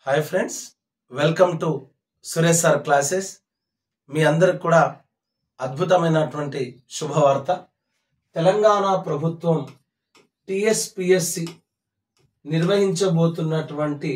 hi friends welcome to Suresh sir classes మీ అందరికి కూడా అద్భుతమైనటువంటి శుభవార్త తెలంగాణ ప్రభుత్వం టిఎస్పిఎస్సి నిర్వహించబోతున్నటువంటి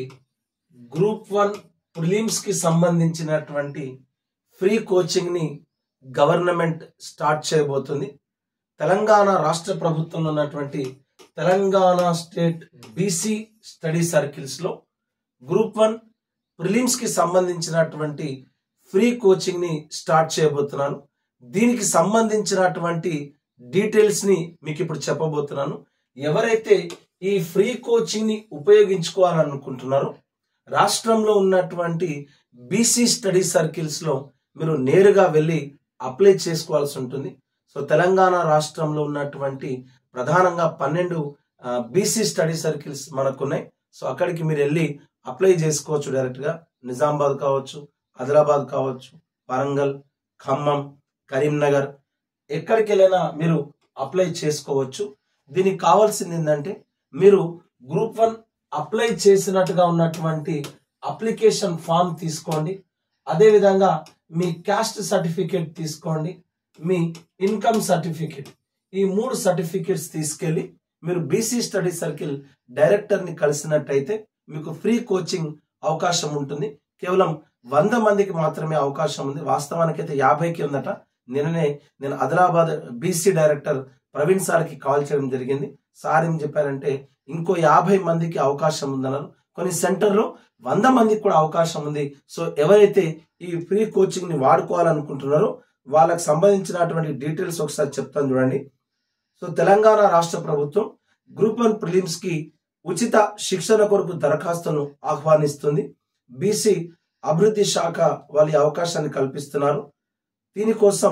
గ్రూప్ వన్ ప్రిలిమ్స్కి సంబంధించినటువంటి ఫ్రీ కోచింగ్ని గవర్నమెంట్ స్టార్ట్ చేయబోతుంది తెలంగాణ రాష్ట్ర ప్రభుత్వంలో ఉన్నటువంటి తెలంగాణ స్టేట్ బీసీ స్టడీ సర్కిల్స్లో గ్రూప్ వన్ ప్రిలిమ్స్ కి సంబంధించినటువంటి ఫ్రీ కోచింగ్ ని స్టార్ట్ చేయబోతున్నాను దీనికి సంబంధించినటువంటి డీటెయిల్స్ ని మీకు ఇప్పుడు చెప్పబోతున్నాను ఎవరైతే ఈ ఫ్రీ కోచింగ్ ని ఉపయోగించుకోవాలనుకుంటున్నారో రాష్ట్రంలో ఉన్నటువంటి బీసీ స్టడీ సర్కిల్స్ లో మీరు నేరుగా వెళ్ళి అప్లై చేసుకోవాల్సి ఉంటుంది సో తెలంగాణ రాష్ట్రంలో ఉన్నటువంటి ప్రధానంగా పన్నెండు బీసీ స్టడీ సర్కిల్స్ మనకున్నాయి సో అక్కడికి మీరు వెళ్ళి అప్లై చేసుకోవచ్చు డైరెక్ట్ గా నిజామాబాద్ కావచ్చు ఆదిలాబాద్ కావచ్చు వరంగల్ ఖమ్మం కరీంనగర్ ఎక్కడికి వెళ్ళినా మీరు అప్లై చేసుకోవచ్చు దీనికి కావాల్సింది ఏంటంటే మీరు గ్రూప్ వన్ అప్లై చేసినట్టుగా ఉన్నటువంటి అప్లికేషన్ ఫామ్ తీసుకోండి అదేవిధంగా మీ క్యాస్ట్ సర్టిఫికేట్ తీసుకోండి మీ ఇన్కమ్ సర్టిఫికేట్ ఈ మూడు సర్టిఫికేట్స్ తీసుకెళ్లి మీరు బీసీ స్టడీ సర్కిల్ డైరెక్టర్ ని కలిసినట్టయితే మీకు ఫ్రీ కోచింగ్ అవకాశం ఉంటుంది కేవలం వంద మందికి మాత్రమే అవకాశం ఉంది వాస్తవానికి అయితే యాభైకి ఉందట నిన్ననే నేను ఆదిలాబాద్ బీసీ డైరెక్టర్ ప్రవీణ్ సార్కి కాల్ చేయడం జరిగింది సార్ ఏం చెప్పారంటే ఇంకో యాభై మందికి అవకాశం ఉందన్నారు కొన్ని సెంటర్లో వంద మందికి కూడా అవకాశం ఉంది సో ఎవరైతే ఈ ఫ్రీ కోచింగ్ ని వాడుకోవాలనుకుంటున్నారో వాళ్ళకి సంబంధించినటువంటి డీటెయిల్స్ ఒకసారి చెప్తాను చూడండి సో తెలంగాణ రాష్ట్ర ప్రభుత్వం గ్రూప్ వన్ ప్రిలిమ్స్ కి ఉచిత శిక్షణ కొరకు దరఖాస్తును ఆహ్వానిస్తుంది బీసీ అభివృద్ధి శాఖ వాళ్ళ అవకాశాన్ని కల్పిస్తున్నారు దీనికోసం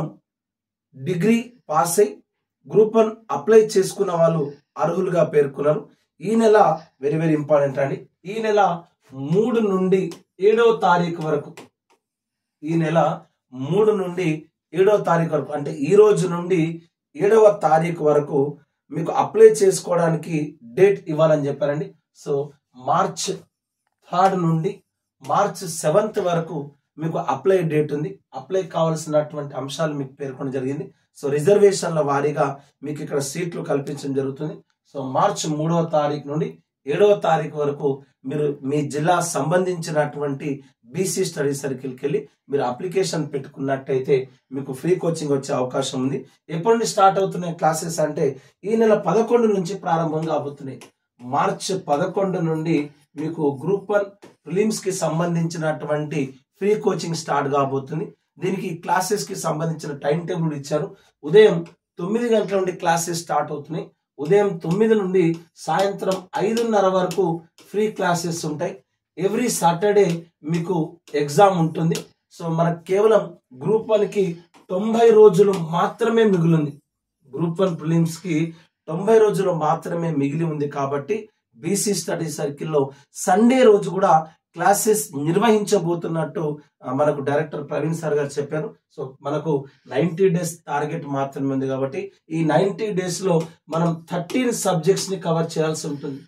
డిగ్రీ పాస్ అయి గ్రూప్ వన్ అప్లై చేసుకున్న వాళ్ళు అర్హులుగా పేర్కొన్నారు ఈ నెల వెరీ వెరీ ఇంపార్టెంట్ అండి ఈ నెల మూడు నుండి ఏడవ తారీఖు వరకు ఈ నెల మూడు నుండి ఏడవ తారీఖు వరకు అంటే ఈ రోజు నుండి ఏడవ తారీఖు వరకు మీకు అప్లై చేసుకోవడానికి డేట్ ఇవ్వాలని చెప్పారండి సో మార్చ్ థర్డ్ నుండి మార్చ్ సెవెంత్ వరకు మీకు అప్లై డేట్ ఉంది అప్లై కావాల్సినటువంటి అంశాలు మీకు పేర్కొనడం జరిగింది సో రిజర్వేషన్ల వారీగా మీకు ఇక్కడ సీట్లు కల్పించడం జరుగుతుంది సో మార్చ్ మూడవ తారీఖు నుండి ఏడవ తారీఖు వరకు మీరు మీ జిల్లా సంబంధించినటువంటి బీసీ స్టడీ సర్కిల్కి వెళ్ళి మీరు అప్లికేషన్ పెట్టుకున్నట్టయితే మీకు ఫ్రీ కోచింగ్ వచ్చే అవకాశం ఉంది ఎప్పటి నుండి స్టార్ట్ అవుతున్నాయి క్లాసెస్ అంటే ఈ నెల పదకొండు నుంచి ప్రారంభం కాబోతున్నాయి మార్చ్ పదకొండు నుండి మీకు గ్రూప్ వన్ ప్రిలిమ్స్ కి సంబంధించినటువంటి ఫ్రీ కోచింగ్ స్టార్ట్ కాబోతుంది దీనికి క్లాసెస్ కి సంబంధించిన టైం టేబుల్ ఇచ్చారు ఉదయం తొమ్మిది గంటల నుండి క్లాసెస్ స్టార్ట్ అవుతున్నాయి ఉదయం తొమ్మిది నుండి సాయంత్రం ఐదున్నర వరకు ఫ్రీ క్లాసెస్ ఉంటాయి ఎవ్రీ సాటర్డే మీకు ఎగ్జామ్ ఉంటుంది సో మనకు కేవలం గ్రూప్ వన్ కి తొంభై రోజులు మాత్రమే మిగిలింది గ్రూప్ వన్ ప్రిలిమ్స్ కి తొంభై రోజులు మాత్రమే మిగిలి ఉంది కాబట్టి బీసీ స్టడీ సర్కిల్లో సండే రోజు కూడా క్లాసెస్ నిర్వహించబోతున్నట్టు మనకు డైరెక్టర్ ప్రవీణ్ సార్ గారు చెప్పారు సో మనకు నైన్టీ డేస్ టార్గెట్ మాత్రమే ఉంది కాబట్టి ఈ నైన్టీ డేస్ లో మనం థర్టీన్ సబ్జెక్ట్స్ ని కవర్ చేయాల్సి ఉంటుంది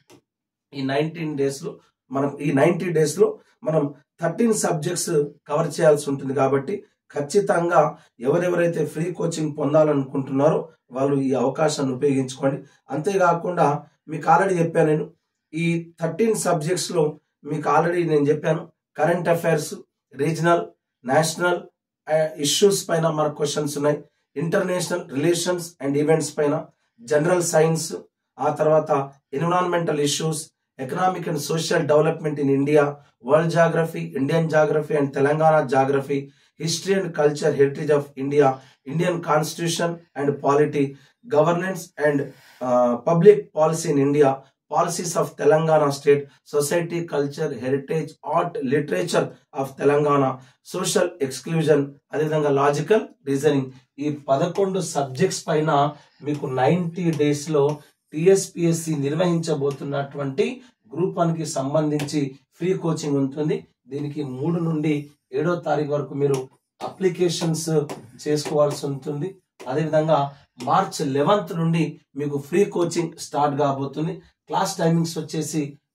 ఈ నైన్టీన్ డేస్ లో మనం ఈ నైన్టీ డేస్ లో మనం థర్టీన్ సబ్జెక్ట్స్ కవర్ చేయాల్సి ఉంటుంది కాబట్టి ఖచ్చితంగా ఎవరెవరైతే ఫ్రీ కోచింగ్ పొందాలనుకుంటున్నారో వాళ్ళు ఈ అవకాశాన్ని ఉపయోగించుకోండి అంతేకాకుండా మీకు ఆల్రెడీ చెప్పాను నేను ఈ థర్టీన్ సబ్జెక్ట్స్ లో మీకు ఆల్రెడీ నేను చెప్పాను current affairs regional national issues పైన మన క్వశ్చన్స్ ఉన్నాయి ఇంటర్నేషనల్ రిలేషన్స్ అండ్ ఈవెంట్స్ పైన జనరల్ సైన్స్ ఆ తర్వాత environmental issues economic and social development in India world geography Indian geography and Telangana geography history and culture heritage of India Indian constitution and polity governance and public policy in India policies of Telangana state society culture heritage art literature of Telangana social exclusion అదేవిధంగా logical reasoning ఈ పదకొండు subjects పైన మీకు ninety days లో TSPSC నిర్వహించబోతున్నటువంటి group one కి సంబంధించి free coaching ఉంటుంది దీనికి మూడు నుండి ఏడో తారీఖు వరకు మీరు అప్లికేషన్స్ చేసుకోవాల్సి ఉంటుంది అదేవిధంగా మార్చ్ లెవెన్త్ నుండి మీకు ఫ్రీ కోచింగ్ స్టార్ట్ కాబోతుంది క్లాస్ టైమింగ్స్ వచ్చేసి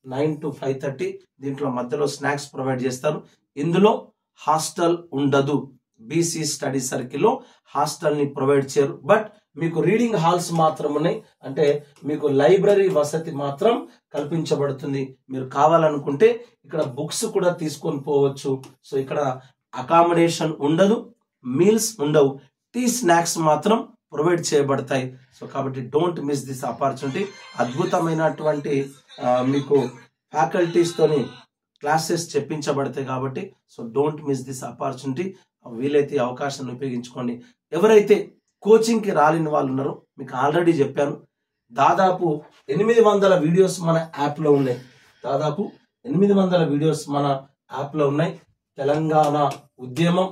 నైన్ టు ఫైవ్ థర్టీ దీంట్లో మధ్యలో స్నాక్స్ ప్రొవైడ్ చేస్తారు ఇందులో హాస్టల్ ఉండదు బీసీ స్టడీ సర్కిల్లో హాస్టల్ ని ప్రొవైడ్ చేయరు బట్ మీకు రీడింగ్ హాల్స్ మాత్రం ఉన్నాయి అంటే మీకు లైబ్రరీ వసతి మాత్రం కల్పించబడుతుంది మీరు కావాలనుకుంటే ఇక్కడ బుక్స్ కూడా తీసుకొని పోవచ్చు సో ఇక్కడ అకామిడేషన్ ఉండదు మీల్స్ ఉండవు టీ స్నాక్స్ మాత్రం ప్రొవైడ్ చేయబడతాయి సో కాబట్టి డోంట్ మిస్ దిస్ ఆపర్చునిటీ అద్భుతమైనటువంటి ఆ, మీకు ఫ్యాకల్టీస్ తోని క్లాసెస్ చెప్పించబడతాయి కాబట్టి so don't miss this opportunity వీలైతే ఈ అవకాశాన్ని ఉపయోగించుకోండి ఎవరైతే కోచింగ్ కి రాలేని వాళ్ళు ఉన్నారో మీకు ఆల్రెడీ చెప్పాను దాదాపు ఎనిమిది వందల వీడియోస్ మన యాప్ లో ఉన్నాయి దాదాపు ఎనిమిది వందల వీడియోస్ మన యాప్ లో ఉన్నాయి తెలంగాణ ఉద్యమం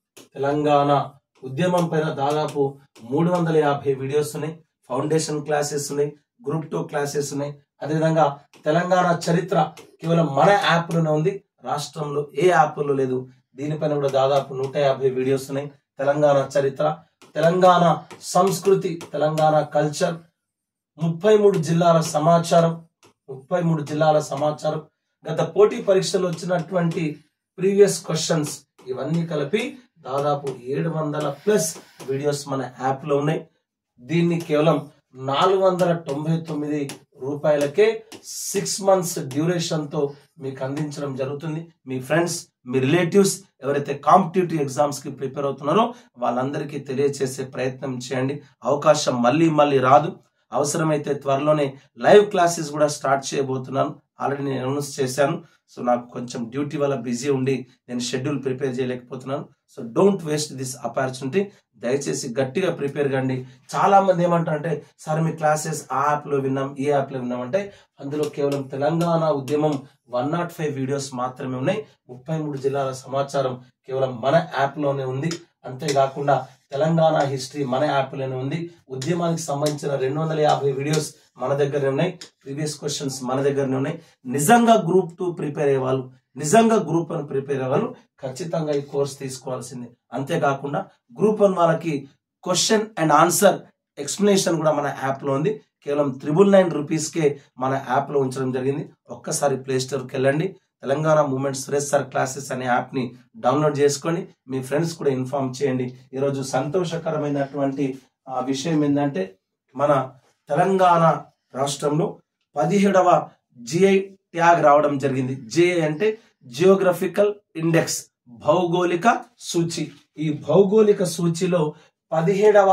తెలంగాణ ఉద్యమం పైన దాదాపు మూడు వందల యాభై వీడియోస్ ఉన్నాయి ఫౌండేషన్ క్లాసెస్ ఉన్నాయి గ్రూప్ టూ క్లాసెస్ ఉన్నాయి అదేవిధంగా తెలంగాణ చరిత్ర కేవలం మన యాప్ లోనే ఉంది రాష్ట్రంలో ఏ యాప్ లో లేదు దీనిపైన కూడా దాదాపు నూట యాభై వీడియోస్ ఉన్నాయి తెలంగాణ చరిత్ర తెలంగాణ సంస్కృతి తెలంగాణ కల్చర్ ముప్పై మూడు జిల్లాల సమాచారం ముప్పై మూడు జిల్లాల సమాచారం గత పోటీ పరీక్షలు వచ్చినటువంటి ప్రీవియస్ క్వశ్చన్స్ ఇవన్నీ కలిపి దాదాపు ఏడు వందల ప్లస్ వీడియోస్ మన యాప్ లో ఉన్నాయి దీన్ని కేవలం నాలుగు వందల తొంభై తొమ్మిది రూపాయలకే సిక్స్ మంత్స్ డ్యూరేషన్ తో మీకు అందించడం జరుగుతుంది మీ ఫ్రెండ్స్ మీ రిలేటివ్స్ ఎవరైతే కాంపిటేటివ్ ఎగ్జామ్స్ కి ప్రిపేర్ అవుతున్నారో వాళ్ళందరికీ తెలియచేసే ప్రయత్నం చేయండి అవకాశం మళ్ళీ మళ్ళీ రాదు అవసరమైతే త్వరలోనే లైవ్ క్లాసెస్ కూడా స్టార్ట్ చేయబోతున్నాను ఆల్రెడీ నేను అనౌన్స్ చేశాను సో నాకు కొంచెం డ్యూటీ వల్ల బిజీ ఉండి నేను షెడ్యూల్ ప్రిపేర్ చేయలేకపోతున్నాను so don't waste this opportunity దయచేసి గట్టిగా ప్రిపేర్ కండి చాలా మంది ఏమంటారంటే సార్ మీ క్లాసెస్ ఆ యాప్ లో విన్నాం ఈ యాప్ లో విన్నాం అంటే అందులో కేవలం తెలంగాణ ఉద్యమం వన్ నాట్ ఫైవ్ వీడియోస్ మాత్రమే ఉన్నాయి ముప్పై మూడు జిల్లాల సమాచారం కేవలం మన యాప్ లోనే ఉంది అంతేకాకుండా తెలంగాణ హిస్టరీ మన యాప్ లోనే ఉంది ఉద్యమానికి సంబంధించిన రెండు వందల యాభై వీడియోస్ మన దగ్గరనే ఉన్నాయి ప్రీవియస్ క్వశ్చన్స్ మన దగ్గరనే ఉన్నాయి నిజంగా గ్రూప్ టూ ప్రిపేర్ అయ్యే వాళ్ళు నిజంగా గ్రూప్ వన్ ప్రిపేర్ అయ్యే వాళ్ళు ఖచ్చితంగా ఈ కోర్స్ తీసుకోవాల్సిందే అంతేకాకుండా గ్రూప్ వన్ వాళ్ళకి క్వశ్చన్ అండ్ ఆన్సర్ ఎక్స్ప్లెనేషన్ కూడా మన యాప్ లో ఉంది కేవలం త్రిబుల్ నైన్ రూపీస్ కే మన యాప్ లో ఉంచడం జరిగింది ఒక్కసారి ప్లే స్టోర్ కి వెళ్ళండి Telangana movement Suresh sir classes అనే యాప్ ని డౌన్లోడ్ చేసుకొని మీ ఫ్రెండ్స్ కూడా ఇన్ఫార్మ్ చేయండి ఈరోజు సంతోషకరమైనటువంటి ఆ, విషయం ఏంటంటే మన తెలంగాణ రాష్ట్రంలో పదిహేడవ జిఐ ట్యాగ్ రావడం జరిగింది జిఐ అంటే జియోగ్రఫికల్ ఇండెక్స్ భౌగోళిక సూచి ఈ భౌగోళిక సూచిలో పదిహేడవ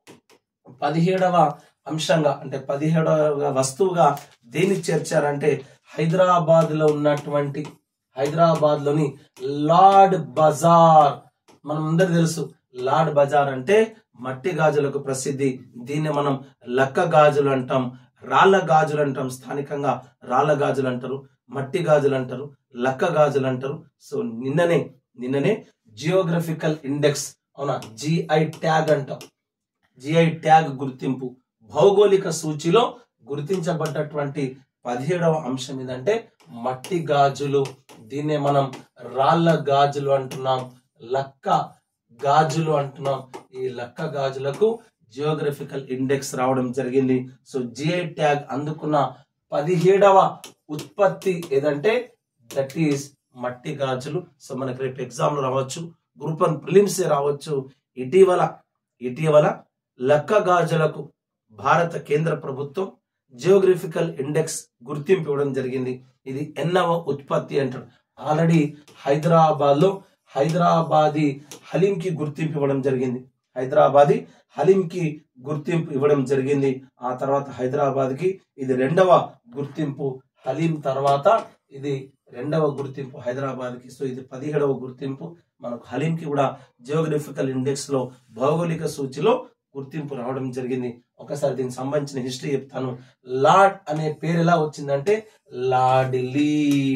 పదిహేడవ అంశంగా అంటే పదిహేడవ వస్తువుగా దేన్ని చేర్చారంటే హైదరాబాద్ లో ఉన్నటువంటి హైదరాబాద్ లోని లార్డ్ బజార్ మనం అందరు తెలుసు లార్డ్ బజార్ అంటే మట్టి గాజులకు ప్రసిద్ధి దీన్ని మనం లక్క గాజులు అంటాం రాళ్ళ గాజులు అంటాం స్థానికంగా రాళ్ళ గాజులు అంటారు మట్టి గాజులు అంటారు లక్క గాజులు అంటారు సో నిన్ననే నిన్ననే జియోగ్రఫికల్ ఇండెక్స్ అవునా జిఐ ట్యాగ్ అంటాం జిఐ ట్యాగ్ గుర్తింపు భౌగోళిక సూచిలో గుర్తించబడ్డటువంటి పదిహేడవ అంశం ఏదంటే మట్టి గాజులు దీన్నే మనం రాళ్ళ గాజులు అంటున్నాం లక్క గాజులు అంటున్నాం ఈ లక్క గాజులకు జియోగ్రఫికల్ ఇండెక్స్ రావడం జరిగింది సో జిఐ ట్యాగ్ అందుకున్న పదిహేడవ ఉత్పత్తి ఏదంటే దట్ ఈస్ మట్టి గాజులు సో మనకి రేపు ఎగ్జామ్ రావచ్చు గ్రూప్ వన్ ప్రిలిమ్స్ రావచ్చు ఇటీవల ఇటీవల లక్క గాజులకు భారత కేంద్ర ప్రభుత్వం జియోగ్రఫికల్ ఇండెక్స్ గుర్తింపు ఇవ్వడం జరిగింది ఇది ఎన్నవ ఉత్పత్తి అంటారు ఆల్రెడీ హైదరాబాద్ లో హైదరాబాదీ హలీం కి గుర్తింపు ఇవ్వడం జరిగింది హైదరాబాదీ హలీం కి గుర్తింపు ఇవ్వడం జరిగింది ఆ తర్వాత హైదరాబాద్ కి ఇది రెండవ గుర్తింపు హలీం తర్వాత ఇది రెండవ గుర్తింపు హైదరాబాద్ కి సో ఇది పదిహేడవ గుర్తింపు మనకు హలీం కి కూడా జియోగ్రఫికల్ ఇండెక్స్ లో భౌగోళిక సూచిలో గుర్తింపు రావడం జరిగింది ఒకసారి దీనికి సంబంధించిన హిస్టరీ చెప్తాను లార్డ్ అనే పేరు ఎలా వచ్చిందంటే లాడిలీ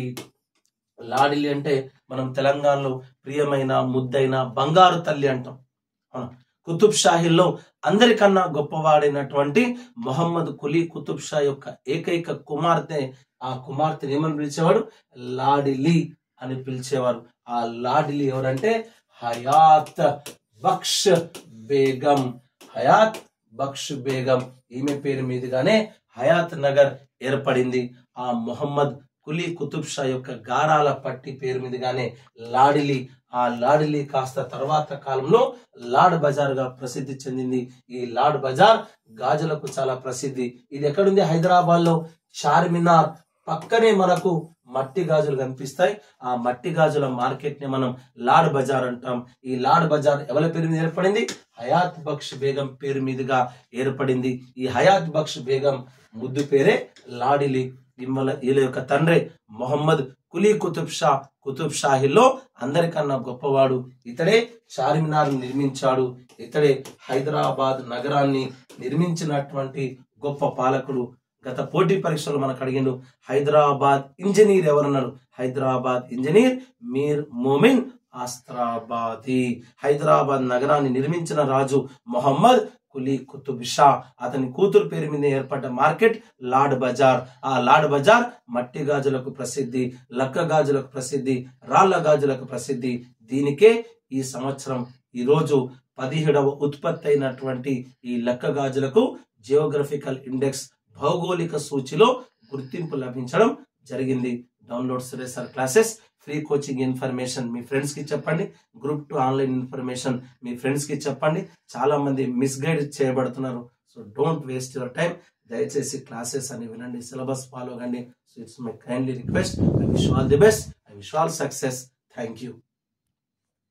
లాడిలి అంటే మనం తెలంగాణలో ప్రియమైన ముద్దైన బంగారు తల్లి అంటాం అవునా కుతుబ్ షాహీల్లో అందరికన్నా గొప్పవాడైనటువంటి మొహమ్మద్ కులీ కుతుబ్ షా యొక్క ఏకైక కుమార్తె ఆ కుమార్తెని ఏమని పిలిచేవాడు లాడిలి అని పిలిచేవారు ఆ లాడిలి ఎవరంటే హయాత్ బక్ష్ బేగం హయాత్ బక్ష్ బేగం ఈమె పేరు మీదుగానే హయాత్ నగర్ ఏర్పడింది ఆ మొహమ్మద్ కులీ కుతుబ్ షా యొక్క గారాల పట్టి పేరు మీదుగానే లాడిలి ఆ లాడిలి కాస్త తర్వాత కాలంలో లాడ్ బజార్ గా ప్రసిద్ధి చెందింది ఈ లాడ్ బజార్ గాజులకు చాలా ప్రసిద్ధి ఇది ఎక్కడుంది హైదరాబాద్ లో చార్మినార్ పక్కనే మనకు మట్టి గాజులు కనిపిస్తాయి ఆ మట్టి గాజుల మార్కెట్ ని మనం లాడ్ బజార్ అంటాం ఈ లాడ్ బజార్ ఎవరి పేరు మీద ఏర్పడింది హయాత్ బక్ష్ బేగం పేరు మీదుగా ఏర్పడింది ఈ హయాత్ బక్ష్ బేగం ముద్దు పేరే లాడిలి ఇమ్మల వీళ్ళ యొక్క తండ్రి మొహమ్మద్ కులీ కుతుబ్ షా కుతుబ్ షాహిల్లో అందరికన్నా గొప్పవాడు ఇతడే చార్మినార్ నిర్మించాడు ఇతడే హైదరాబాద్ నగరాన్ని నిర్మించినటువంటి గొప్ప పాలకుడు గత పోటీ పరీక్షలు మనకు అడిగిండు హైదరాబాద్ ఇంజనీర్ ఎవరన్నారు హైదరాబాద్ ఇంజనీర్ మీర్ మోమిన్ ఆస్త్రాబాది హైదరాబాద్ నగరాన్ని నిర్మించిన రాజు మొహమ్మద్ కులీ కుతుబ్ షా అతని కూతురు పేరు మీద ఏర్పడ్డ మార్కెట్ లాడ్ బజార్ ఆ లాడ్ బజార్ మట్టి గాజులకు ప్రసిద్ధి లక్క గాజులకు ప్రసిద్ధి రాళ్ల గాజులకు ప్రసిద్ధి దీనికే ఈ సంవత్సరం ఈ రోజు పదిహేడవ ఉత్పత్తి అయినటువంటి ఈ లక్క గాజులకు జియోగ్రఫికల్ ఇండెక్స్ భౌగోళిక సూచిలో గుర్తింపు లభించడం జరిగింది download Suresh sir classes free coaching information మీ ఫ్రెండ్స్ కి చెప్పండి గ్రూప్ టూ ఆన్లైన్ ఇన్ఫర్మేషన్ మీ ఫ్రెండ్స్ కి చెప్పండి చాలా మంది మిస్గైడ్ చేయబడుతున్నారు so don't waste your time దయచేసి క్లాసెస్ అని వినండి సిలబస్ ఫాలో కండి so it's my kindly request I wish all the best I wish all success thank you